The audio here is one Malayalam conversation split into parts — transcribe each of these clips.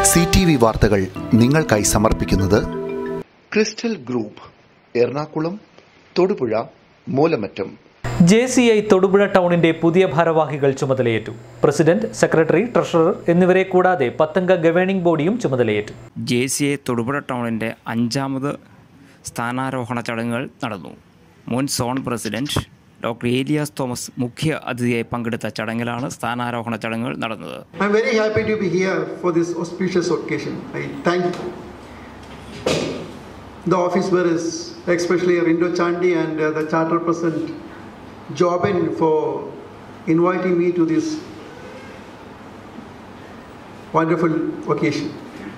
സി ടി വി വാർത്തകൾ നിങ്ങൾക്കായി സമർപ്പിക്കുന്നത് crystal group Ernakulam Thodupuzha Moolamattam J C I Thodupuzha ടൗണിന്റെ പുതിയ ഭാരവാഹികൾ ചുമതലയേറ്റു പ്രസിഡന്റ് സെക്രട്ടറി ട്രഷറർ എന്നിവരെ കൂടാതെ പത്തംഗ ഗവേണിംഗ് ബോഡിയും ചുമതലയേറ്റു ജെ സി എ തൊടുപുഴ ടൗണിൻ്റെ അഞ്ചാമത് സ്ഥാനാരോഹണ ചടങ്ങുകൾ നടന്നു മുൻ zone president doctor Elias Thomas മുഖ്യ അതിഥിയായി പങ്കെടുത്ത ചടങ്ങിലാണ് സ്ഥാനാരോഹണ ചടങ്ങുകൾ നടന്നത് I'm very happy to be here for this auspicious occasion. I thank the office bearers, especially Rindo Chandi and uh, the charter president Jobin for inviting me to this wonderful occasion.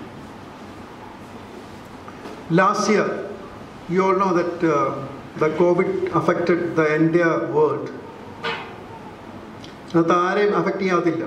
Last year, you all know that uh, the COVID affected the entire world. അത് ആരെയും അഫക്റ്റ് ചെയ്യാത്തില്ല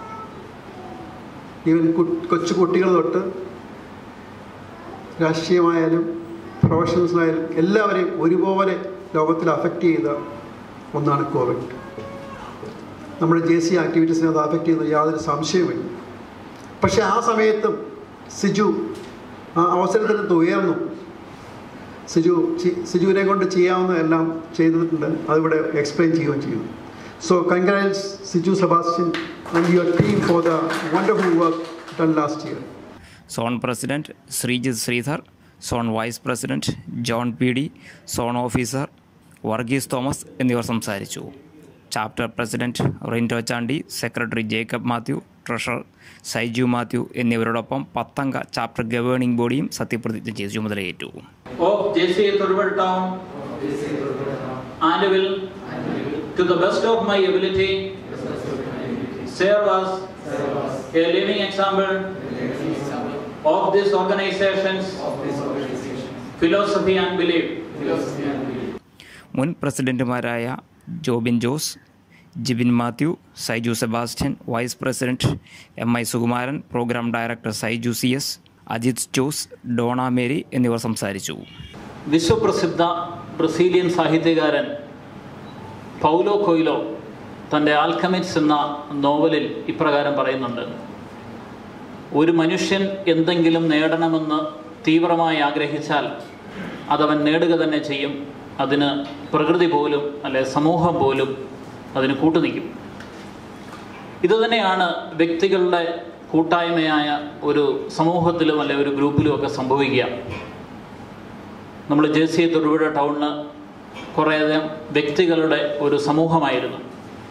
ഈവൻ കൊച്ചു കുട്ടികൾ തൊട്ട് രാഷ്ട്രീയമായാലും പ്രൊഫഷണൽസിലായാലും എല്ലാവരെയും ഒരുപോലെ ലോകത്തിൽ അഫക്റ്റ് ചെയ്ത ഒന്നാണ് കോവിഡ് നമ്മുടെ ജെ സി ആക്ടിവിറ്റീസിനെ അത് അഫക്റ്റ് ചെയ്യുന്ന യാതൊരു സംശയവുമില്ല പക്ഷേ ആ സമയത്തും സിജു ആ അവസരത്തിനകത്ത് ഉയർന്നു സിജു ചി- സിജുവിനെ കൊണ്ട് ചെയ്യാവുന്ന എല്ലാം ചെയ്തിട്ടുണ്ട് അതിവിടെ എക്സ്പ്ലെയിൻ ചെയ്യുകയും ചെയ്തു so congrats Siju Sebastian and your team for the wonderful work done last year zone president Sreejith Sreedhar zone vice president John P D zone officer Varghese Thomas എന്നിവർ സംസാരിച്ചു chapter president Rinto Chandy secretary Jacob Mathew treasurer Saiju Mathew എന്നിവരോടൊപ്പം പത്തംഗ ചാപ്റ്റർ ഗവേണിംഗ് ബോഡിയും സത്യപ്രതിജ്ഞ ചെയ്ത് ചുമതലയേറ്റു of JCA Thorwal Town and will, to the best of my ability, serve as a living example of this organization's philosophy and belief. മുൻ പ്രസിഡന്റുമാരായ Jobin Jose Jibin Mathew Saiju Sebastian vice president M I Sukumaran programme director Saiju C S Ajith Jose Dona Mary എന്നിവർ സംസാരിച്ചു വിശ്വപ്രസിദ്ധ ബ്രസീലിയൻ സാഹിത്യകാരൻ പൗലോ കൊയിലോ തൻ്റെ ആൽക്കമിറ്റ്സ് എന്ന നോവലിൽ ഇപ്രകാരം പറയുന്നുണ്ട് ഒരു മനുഷ്യൻ എന്തെങ്കിലും നേടണമെന്ന് തീവ്രമായി ആഗ്രഹിച്ചാൽ അതവൻ നേടുക തന്നെ ചെയ്യും അതിന് പ്രകൃതി പോലും അല്ലെ സമൂഹം പോലും അതിന് കൂട്ടുനിൽക്കും ഇതുതന്നെയാണ് വ്യക്തികളുടെ കൂട്ടായ്മയായ ഒരു സമൂഹത്തിലും അല്ലെ ഒരു ഗ്രൂപ്പിലും ഒക്കെ സംഭവിക്കുക നമ്മൾ ജെ സി തൊടുപുഴ ടൗണിന് കുറേയധികം വ്യക്തികളുടെ ഒരു സമൂഹമായിരുന്നു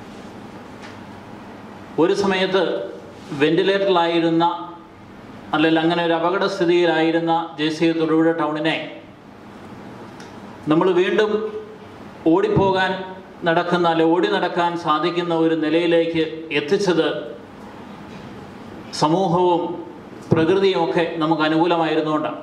ഒരു സമയത്ത് വെന്റിലേറ്ററിലായിരുന്ന അല്ലെങ്കിൽ അങ്ങനെ ഒരു അപകടസ്ഥിതിയിലായിരുന്ന ജെ സി തൊടുപുഴ ടൗണിനെ നമ്മൾ വീണ്ടും ഓടിപ്പോകാൻ നടക്കുന്ന അല്ലെ ഓടി നടക്കാൻ സാധിക്കുന്ന ഒരു നിലയിലേക്ക് എത്തിച്ചത് സമൂഹവും പ്രകൃതിയും ഒക്കെ നമുക്ക് അനുകൂലമായിരുന്നുകൊണ്ടാണ്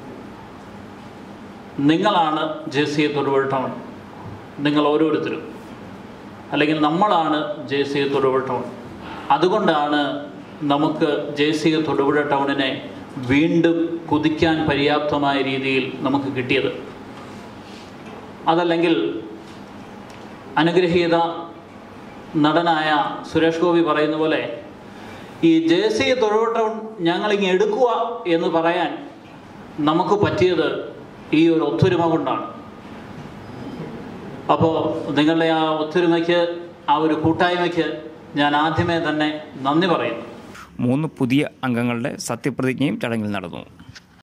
നിങ്ങളാണ് ജെ സി തൊടുപുഴ ടൗൺ നിങ്ങൾ ഓരോരുത്തരും അല്ലെങ്കിൽ നമ്മളാണ് ജെ സി തൊടുപുഴ ടൗൺ അതുകൊണ്ടാണ് നമുക്ക് ജെ സി തൊടുപുഴ ടൗണിനെ വീണ്ടും കുതിക്കാൻ പര്യാപ്തമായ രീതിയിൽ നമുക്ക് കിട്ടിയത് അതല്ലെങ്കിൽ അനുഗ്രഹീത നടനായ സുരേഷ് ഗോപി പറയുന്ന പോലെ ഈ ജെ സി തൊടുപുഴ ടൗൺ ഞങ്ങളിങ്ങ് എടുക്കുക എന്ന് പറയാൻ നമുക്ക് പറ്റിയത് ഈ ഒരു ഒത്തൊരുമ കൊണ്ടാണ് അപ്പോൾ നിങ്ങളുടെ ആ ഒത്തൊരുമയ്ക്ക് ആ ഒരു കൂട്ടായ്മയ്ക്ക് ഞാൻ ആദ്യമേ തന്നെ നന്ദി പറയുന്നു മൂന്ന് പുതിയ അംഗങ്ങളുടെ സത്യപ്രതിജ്ഞയും ചടങ്ങിൽ നടന്നു